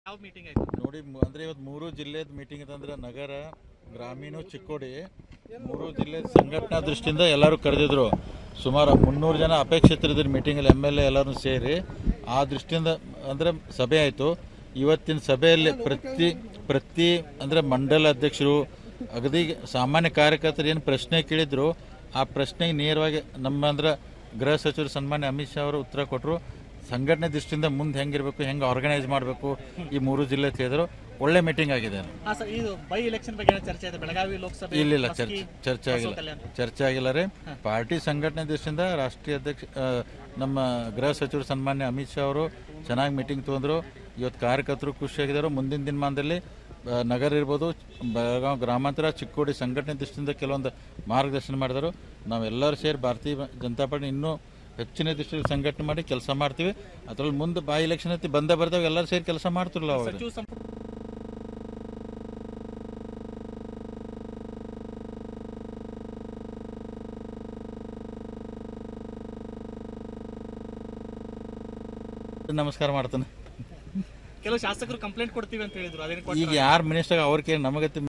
ಯಾವ ಮೀಟಿಂಗ್ ಆಯ್ತು ನೋಡಿ ಮ- ಅಂದ್ರೆ ಇವತ್ತು ಮೂರು ಜಿಲ್ಲೆದ ಮೀಟಿಂಗ್ ಅಂತಂದ್ರೆ ನಗರ ಗ್ರಾಮೀಣ ಚಿಕ್ಕೋಡಿ ಮೂರು ಜಿಲ್ಲೆ ಸಂಘಟನಾ ದೃಷ್ಟಿಯಿಂದ ಎಲ್ಲರೂ ಕರೆದಿದ್ರು ಸುಮಾರು ಮುನ್ನೂರು ಜನ ಅಪೇಕ್ಷಿತರಿದ್ರು ಮೀಟಿಂಗಲ್ಲಿ ಎಮ್ ಎಲ್ ಎ ಎಲ್ಲರೂ ಸೇರಿ ಆ ದೃಷ್ಟಿಯಿಂದ ಅಂದ್ರೆ ಸಭೆ ಆಯಿತು ಇವತ್ತಿನ ಸಭೆಯಲ್ಲಿ ಪ್ರತಿ ಪ್ರತಿ ಅಂದ್ರೆ ಮಂಡಲ ಅಧ್ಯಕ್ಷರು ಅಗದಿ ಸಾಮಾನ್ಯ ಕಾರ್ಯಕರ್ತರು ಏನು ಪ್ರಶ್ನೆ ಕೇಳಿದ್ರು ಆ ಪ್ರಶ್ನೆಗೆ ನೇರವಾಗಿ ನಮ್ಮ ಅಂದ್ರೆ ಗೃಹ ಸಚಿವರು ಸನ್ಮಾನ್ಯ ಅಮಿತ್ ಶಾ ಅವರು ಉತ್ತರ ಕೊಟ್ಟರು ಸಂಘಟನೆ ದೃಷ್ಟಿಯಿಂದ ಮುಂದೆ ಹೆಂಗಿರ್ಬೇಕು ಹೆಂಗೆ ಆರ್ಗನೈಸ್ ಮಾಡಬೇಕು ಈ ಮೂರು ಜಿಲ್ಲೆ ತಿಳಿದ್ರು ಒಳ್ಳೆ ಮೀಟಿಂಗ್ ಆಗಿದೆ ಹಾ ಸರ್ ಇದು ಬೈ ಎಲೆಕ್ಷನ್ ಬಗ್ಗೆ ಏನೋ ಚರ್ಚೆ ಆಯ್ತು ಬೆಳಗಾವಿ ಲೋಕಸಭೆ ಇಲ್ಲ ಇಲ್ಲ ಮಸ್ಕಿ, ಚರ್ಚೆ ಚರ್ಚೆ ಆಗಿಲ್ಲ ಕಲ್ಯಾಣ. ಚರ್ಚೆ ಆಗಿಲ್ಲ ರೀ ಪಾರ್ಟಿ ಸಂಘಟನೆ ದೃಷ್ಟಿಯಿಂದ ರಾಷ್ಟ್ರೀಯ ಅಧ್ಯಕ್ಷ ಆ, ನಮ್ಮ ಗೃಹ ಸಚಿವರು ಸನ್ಮಾನ್ಯ ಅಮಿತ್ ಶಾ ಅವರು ಚೆನ್ನಾಗಿ ಮೀಟಿಂಗ್ ತೊಗೊಂಡ್ರು ಇವತ್ತು ಕಾರ್ಯಕರ್ತರು ಖುಷಿಯಾಗಿದ್ದಾರೆ ಮುಂದಿನ ದಿನಮಾನದಲ್ಲಿ ಆ, ನಗರ ಇರ್ಬೋದು ಬೆಳಗಾವಿ ಗ್ರಾಮಾಂತರ ಚಿಕ್ಕೋಡಿ ಸಂಘಟನೆ ದೃಷ್ಟಿಯಿಂದ ಕೆಲವೊಂದು ಮಾರ್ಗದರ್ಶನ ಮಾಡಿದರು ನಾವೆಲ್ಲರೂ ಸೇರಿ ಭಾರತೀಯ ಜನತಾ ಪಾರ್ಟಿ ಇನ್ನೂ ಹೆಚ್ಚಿನ ದೃಷ್ಟಿಯಲ್ಲಿ ಸಂಘಟನೆ ಮಾಡಿ ಕೆಲಸ ಮಾಡ್ತೀವಿ ಅದ್ರಲ್ಲಿ ಮುಂದೆ ಬಾ ಎಲೆಕ್ಷನ್ ಐತಿ ಬಂದೇ ಬರ್ತಾವೆ ಎಲ್ಲರೂ ಸೇರಿ ಕೆಲಸ ಮಾಡ್ತಿರಲ್ಲ ಅವಾಗ ಸಚಿವ ಸಂಪುಟ ನಮಸ್ಕಾರ ಮಾಡ್ತಾನೆ ಕೆಲವು ಶಾಸಕರು ಕಂಪ್ಲೇಂಟ್ ಕೊಡ್ತೀವಿ ಅಂತ ಹೇಳಿದ್ರು ಅದೇನು ಈಗ ಯಾರು ಮಿನಿಸ್ಟರ್ ಅವ್ರಿಗೆ ನಮಗೆ